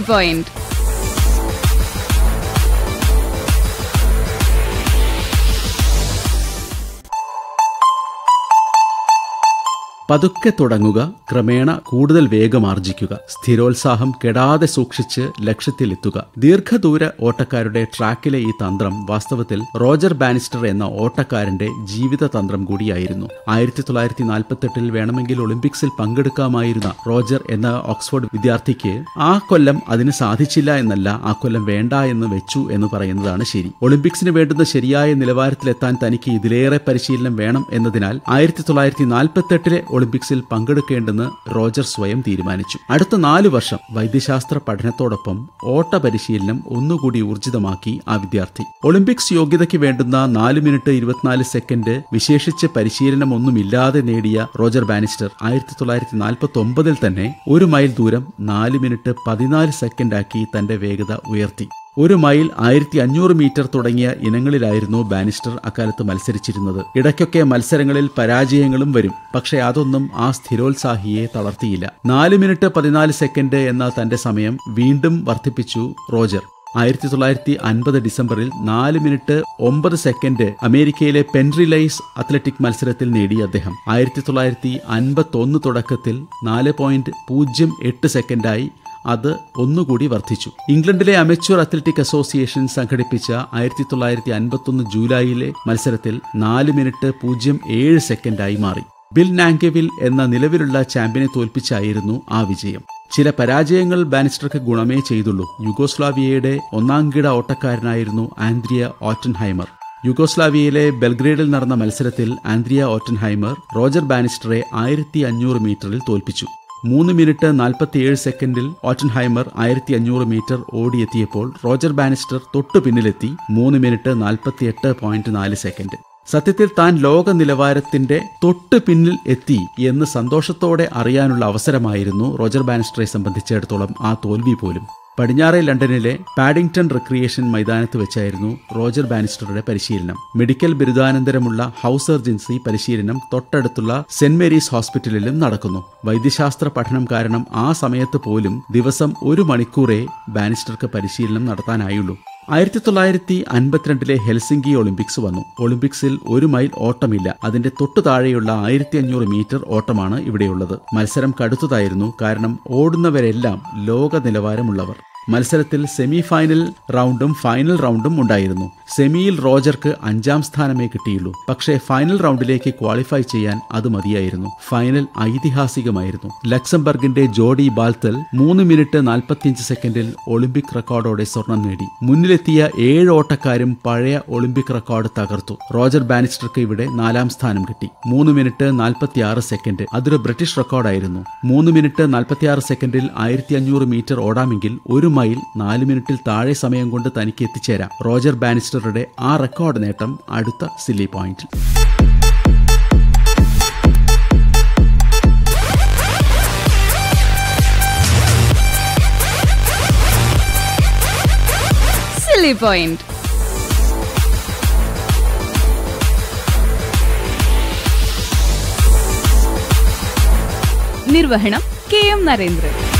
silly point പതുക്കെ തുടങ്ങുക ക്രമേണ കൂടുതൽ വേഗമാർജിക്കുക സ്ഥിരോത്സാഹം കെടാതെ സൂക്ഷിച്ച് ലക്ഷ്യത്തിലെത്തുക ദീർഘദൂര ഓട്ടക്കാരുടെ ട്രാക്കിലെ ഈ തന്ത്രം വാസ്തവത്തിൽ റോജർ ബാനിസ്റ്റർ എന്ന ഓട്ടക്കാരന്റെ ജീവിത തന്ത്രം കൂടിയായിരുന്നു ആയിരത്തി തൊള്ളായിരത്തി നാൽപ്പത്തെട്ടിൽ വേണമെങ്കിൽ ഒളിമ്പിക്സിൽ പങ്കെടുക്കാമായിരുന്ന റോജർ എന്ന ഓക്സ്ഫോർഡ് വിദ്യാർത്ഥിക്ക് ആ കൊല്ലം അതിന് സാധിച്ചില്ല എന്നല്ല ആ കൊല്ലം വേണ്ട എന്ന് വെച്ചു എന്ന് പറയുന്നതാണ് ശരി ഒളിമ്പിക്സിന് വേണ്ടുന്ന ശരിയായ നിലവാരത്തിലെത്താൻ തനിക്ക് ഇതിലേറെ പരിശീലനം വേണം എന്നതിനാൽ ആയിരത്തി തൊള്ളായിരത്തി നാൽപ്പത്തെട്ടിലെ ഒളിമ്പിക്സിൽ പങ്കെടുക്കേണ്ടെന്ന് റോജർ സ്വയം തീരുമാനിച്ചു അടുത്ത നാലു വർഷം വൈദ്യശാസ്ത്ര പഠനത്തോടൊപ്പം ഓട്ട പരിശീലനം ഒന്നുകൂടി ഊർജിതമാക്കി ആ വിദ്യാർത്ഥി ഒളിമ്പിക്സ് യോഗ്യതയ്ക്ക് വേണ്ടുന്ന നാല് മിനിറ്റ് ഇരുപത്തിനാല് സെക്കൻഡ് വിശേഷിച്ച് പരിശീലനമൊന്നുമില്ലാതെ നേടിയ റോജർ ബാനിസ്റ്റർ ആയിരത്തി തൊള്ളായിരത്തി നാൽപ്പത്തി ഒമ്പതിൽ തന്നെ ഒരു മൈൽ ദൂരം നാല് മിനിറ്റ് പതിനാല് സെക്കൻഡാക്കി തന്റെ വേഗത ഉയർത്തി ഒരു മൈൽ ആയിരത്തി അഞ്ഞൂറ് മീറ്റർ തുടങ്ങിയ ഇനങ്ങളിലായിരുന്നു ബാനിസ്റ്റർ അക്കാലത്ത് മത്സരിച്ചിരുന്നത് ഇടയ്ക്കൊക്കെ മത്സരങ്ങളിൽ പരാജയങ്ങളും വരും പക്ഷേ അതൊന്നും ആ സ്ഥിരോത്സാഹിയെ തളർത്തിയില്ല നാല് മിനിറ്റ് പതിനാല് സെക്കൻഡ് എന്ന തന്റെ സമയം വീണ്ടും വർദ്ധിപ്പിച്ചു റോജർ ആയിരത്തി തൊള്ളായിരത്തി അൻപത് ഡിസംബറിൽ നാല് മിനിറ്റ് ഒമ്പത് സെക്കൻഡ് അമേരിക്കയിലെ പെൻട്രിലൈസ് അത്ലറ്റിക് മത്സരത്തിൽ നേടി അദ്ദേഹം ആയിരത്തി തൊള്ളായിരത്തി അൻപത്തി ഒന്ന് തുടക്കത്തിൽ നാല് പോയിന്റ് പൂജ്യം എട്ട് സെക്കൻഡായി അത് ഒന്നുകൂടി വർദ്ധിച്ചു ഇംഗ്ലണ്ടിലെ അമച്വർ അത്ലറ്റിക് അസോസിയേഷൻ സംഘടിപ്പിച്ച ആയിരത്തി തൊള്ളായിരത്തി അൻപത്തൊന്ന് ജൂലൈയിലെ മത്സരത്തിൽ നാല് മിനിറ്റ് പൂജ്യം ഏഴ് സെക്കൻഡായി മാറി ബിൽ നാങ്കെവിൽ എന്ന നിലവിലുള്ള ചാമ്പ്യനെ തോൽപ്പിച്ചായിരുന്നു ആ വിജയം ചില പരാജയങ്ങൾ ബാനിസ്റ്റർക്ക് ഗുണമേ ചെയ്തുള്ളൂ യുഗോസ്ലാവിയയുടെ ഒന്നാംകിട ഓട്ടക്കാരനായിരുന്നു ആൻഡ്രിയ ഓറ്റൻഹൈമർ യുഗോസ്ലാവിയയിലെ ബെൽഗ്രേഡിൽ നടന്ന മത്സരത്തിൽ ആൻഡ്രിയ ഓറ്റൻഹൈമർ റോജർ ബാനിസ്റ്ററെ ആയിരത്തി അഞ്ഞൂറ് മീറ്ററിൽ തോൽപ്പിച്ചു മൂന്ന് മിനിറ്റ് നാൽപ്പത്തിയേഴ് സെക്കൻഡിൽ ഓറ്റൻഹൈമർ ആയിരത്തി അഞ്ഞൂറ് മീറ്റർ ഓടിയെത്തിയപ്പോൾ റോജർ ബാനിസ്റ്റർ തൊട്ടു പിന്നിലെത്തി മൂന്ന് മിനിറ്റ് നാൽപ്പത്തിയെട്ട് പോയിന്റ് നാല് സെക്കൻഡ് സത്യത്തിൽ താൻ ലോക നിലവാരത്തിന്റെ തൊട്ട് പിന്നിൽ എത്തി എന്ന് സന്തോഷത്തോടെ അറിയാനുള്ള അവസരമായിരുന്നു റോജർ ബാനിസ്റ്ററെ സംബന്ധിച്ചിടത്തോളം ആ തോൽവി പോലും പടിഞ്ഞാറെ ലണ്ടനിലെ പാഡിംഗ്ടൺ റിക്രിയേഷൻ മൈതാനത്ത് വെച്ചായിരുന്നു റോജർ ബാനിസ്റ്ററുടെ പരിശീലനം മെഡിക്കൽ ബിരുദാനന്തരമുള്ള ഹൗസ് സർജൻസി പരിശീലനം തൊട്ടടുത്തുള്ള സെന്റ് മേരീസ് ഹോസ്പിറ്റലിലും നടക്കുന്നു വൈദ്യശാസ്ത്ര പഠനം കാരണം ആ സമയത്ത് പോലും ദിവസം ഒരു മണിക്കൂറേ ബാനിസ്റ്റർക്ക് പരിശീലനം നടത്താനായുള്ളൂ ആയിരത്തി തൊള്ളായിരത്തി അൻപത്തിരണ്ടിലെ ഹെൽസിംഗി ഒളിമ്പിക്സ് വന്നു ഒളിമ്പിക്സിൽ ഒരു മൈൽ ഓട്ടമില്ല അതിന്റെ തൊട്ടു താഴെയുള്ള ആയിരത്തി അഞ്ഞൂറ് മീറ്റർ ഓട്ടമാണ് ഇവിടെയുള്ളത് മത്സരം കടുത്തതായിരുന്നു കാരണം ഓടുന്നവരെല്ലാം ലോക നിലവാരമുള്ളവർ മത്സരത്തിൽ സെമി ഫൈനൽ റൗണ്ടും ഫൈനൽ റൗണ്ടും ഉണ്ടായിരുന്നു സെമിയിൽ റോജർക്ക് അഞ്ചാം സ്ഥാനമേ കിട്ടിയുള്ളൂ പക്ഷേ ഫൈനൽ റൗണ്ടിലേക്ക് ക്വാളിഫൈ ചെയ്യാൻ അത് മതിയായിരുന്നു ഫൈനൽ ഐതിഹാസികമായിരുന്നു ലക്സംബർഗിന്റെ ജോഡി ബാൽത്തൽ മൂന്ന് മിനിറ്റ് നാൽപ്പത്തിയഞ്ച് സെക്കൻഡിൽ ഒളിമ്പിക് റെക്കോർഡോടെ സ്വർണം നേടി മുന്നിലെത്തിയ ഏഴ് ഓട്ടക്കാരും പഴയ ഒളിമ്പിക് റെക്കോർഡ് തകർത്തു റോജർ ബാനിസ്റ്റർക്ക് ഇവിടെ നാലാം സ്ഥാനം കിട്ടി മൂന്ന് മിനിറ്റ് നാൽപ്പത്തിയാറ് സെക്കൻഡ് അതൊരു ബ്രിട്ടീഷ് റെക്കോർഡായിരുന്നു മൂന്ന് മിനിറ്റ് നാൽപ്പത്തിയാറ് സെക്കൻഡിൽ ആയിരത്തി അഞ്ഞൂറ് മീറ്റർ ഓടാമെങ്കിൽ ഒരു മൈൽ നാല് മിനിറ്റിൽ താഴെ സമയം കൊണ്ട് തനിക്ക് എത്തിച്ചേരാം റോജർ ബാനിസ്റ്ററുടെ ആ റെക്കോർഡ് നേട്ടം അടുത്ത സില്ലി പോയിന്റിൽ സില്ലി പോയിന്റ് നിർവഹണം കെ എം നരേന്ദ്രൻ